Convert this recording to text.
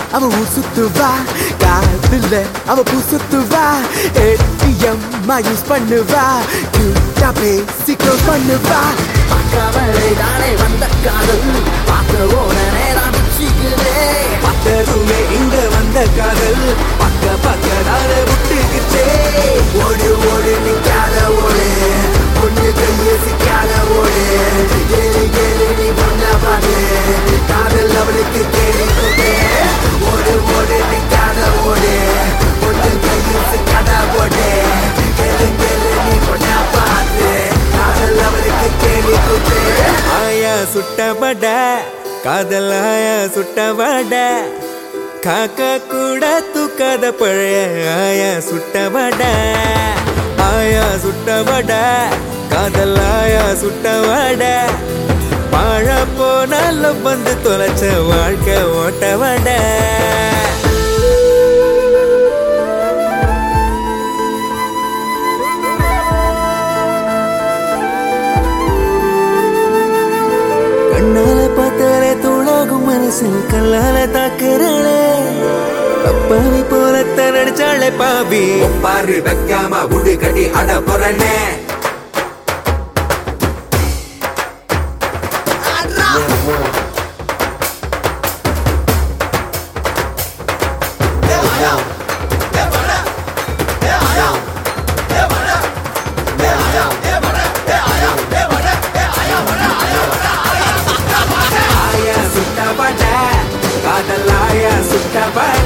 அவ ஊர் சுத்துவா காதுல அவ பூ சுத்துவா ஏடிஎம் யூஸ் பண்ணுவா கியூட்டா பேசி க்ளோஸ் பண்ணுவா பார்க்காமலே தானே வந்த காதல் பார்க்க உடனே நான் பிச்சுக்குதே பார்த்ததுமே இங்க வந்த காதல் பக்க பக்கதால விட்டுக்கிச்சே ஓடு ஓடு நிக்காத ஓடு பொண்ணு கைய சிக்காத ஓடு ஏறி ஏறி நீ பொண்ண பாடு காதல் அவளுக்கு கேள்வி கொடு ஓடு ஓடு நிக்காத ஓடு பொண்ணு கைய சிக்காத ஓடு கேளு கேளு நீ பொண்ண பாடு காதல் அவளுக்கு கேள்வி கொடு ஆயா சுட்டபட காதல் ஆயா சுட்டபட காக்கா கூட தூக்காத பழைய ஆயா சுட்டபட ஆயா சுட்டபட காதல் ஆயா சுட்டவட வாழ போனாலும் வந்து தொலைச்ச வாழ்க்கை ஓட்டவட கண்ணால பார்த்தாலே தூளாகும் மனசில் கல்லால தாக்குறாளே அப்பாவி போலத்தான் நடிச்சாளே பாவி பாரு வைக்காம உடு கட்டி அட புறனே ஆயா சுட்டபட காதல் ஆயா சுட்டபட